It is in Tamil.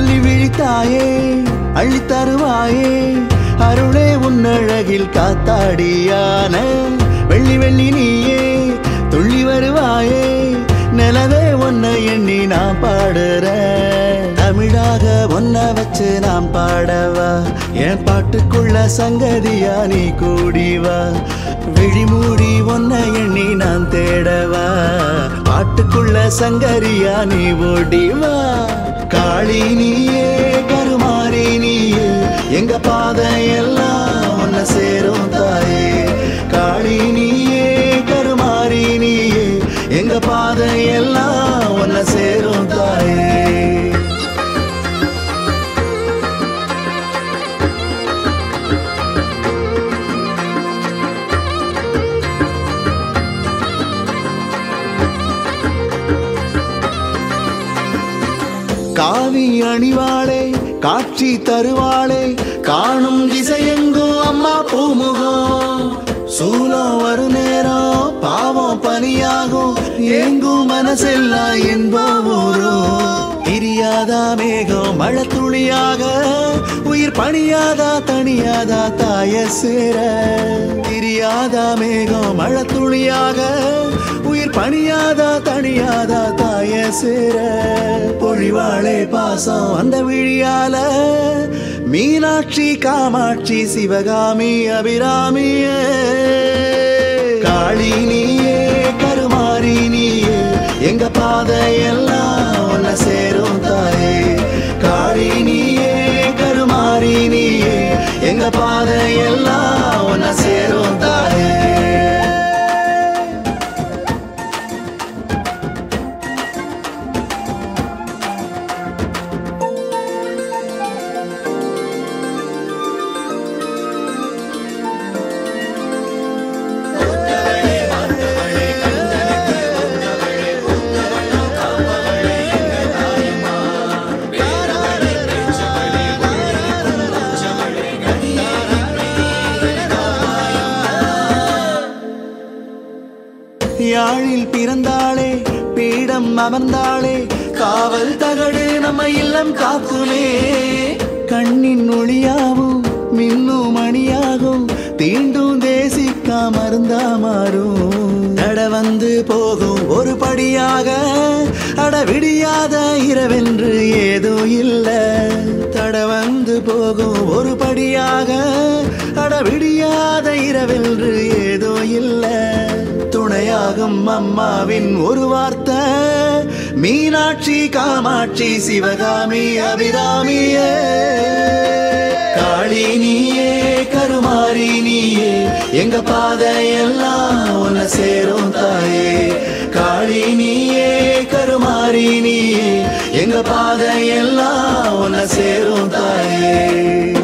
அள்ளி விழித்தாயே அள்ளி தருவாயே அருளே உன்னழகில் காத்தாடியான வெள்ளி வெள்ளி நீயே துள்ளி வருவாயே நிலவே உன்னை எண்ணி நான் பாடுறேன் தமிழாக ஒன்ன வச்சு நான் பாடவா என் பாட்டுக்குள்ள சங்கதியா நீ கூடிவா விழிமூடி ஒன்ன எண்ணி நான் தேடவா பாட்டுக்குள்ள சங்கரியா நீ ஓடிவா காளி நீயே கருமாறி நீயே எங்க பாதையெல்லாம் உன்னை சேரும் தாயே காளி நீயே கருமாறி நீயே எங்க பாதையெல்லாம் உன்னை சேரும் தாயே காவி அணிவாளே காட்சி தருவாளே காணும் திசையெங்கும் அம்மா பூமுகம் சூலம் வரும் நேரம் பாவம் பனியாகும் எங்கும் மனசெல்லாம் என்பம் ஊரும் பிரியாதா மேகம் மழை துளியாக உயிர் பணியாதா தனியாதா தாய சேர பிரியாதா மேகம் மழை துளியாக உயிர் பணியாதா தனியாதா தாய சேர பொழிவாளே பாசம் அந்த விழியால மீனாட்சி காமாட்சி சிவகாமி அபிராமியே காளி நீயே கருமாரி நீயே எங்க பாதையெல்லாம் உன்னை சேரும் தாயே காளி நீயே கருமாரி நீயே எங்க பாதையெல்லாம் உன்னை சேரும் தாயே யாழில் பிறந்தாளே பீடம் அமர்ந்தாளே காவல் தகடு நம்ம இல்லம் காக்குமே கண்ணின் ஒளியாவும் மின்னும் மணியாகும் தீண்டும் தேசிக்கா மருந்தா மாறும் நட வந்து போகும் ஒரு படியாக அட விடியாத இரவென்று ஏதோ இல்ல தட வந்து போகும் ஒரு படியாக அட விடியாத இரவென்று ஏதோ இல்ல துணையாகும் அம்மாவின் ஒரு வார்த்தை மீனாட்சி காமாட்சி சிவகாமி அபிராமியே காளி நீயே கருமாரி நீயே எங்க பாதையெல்லாம் உன்னை சேரும் தாயே காளி நீயே கருமாரி நீயே எங்க பாதையெல்லாம் உன்னை சேரும் தாயே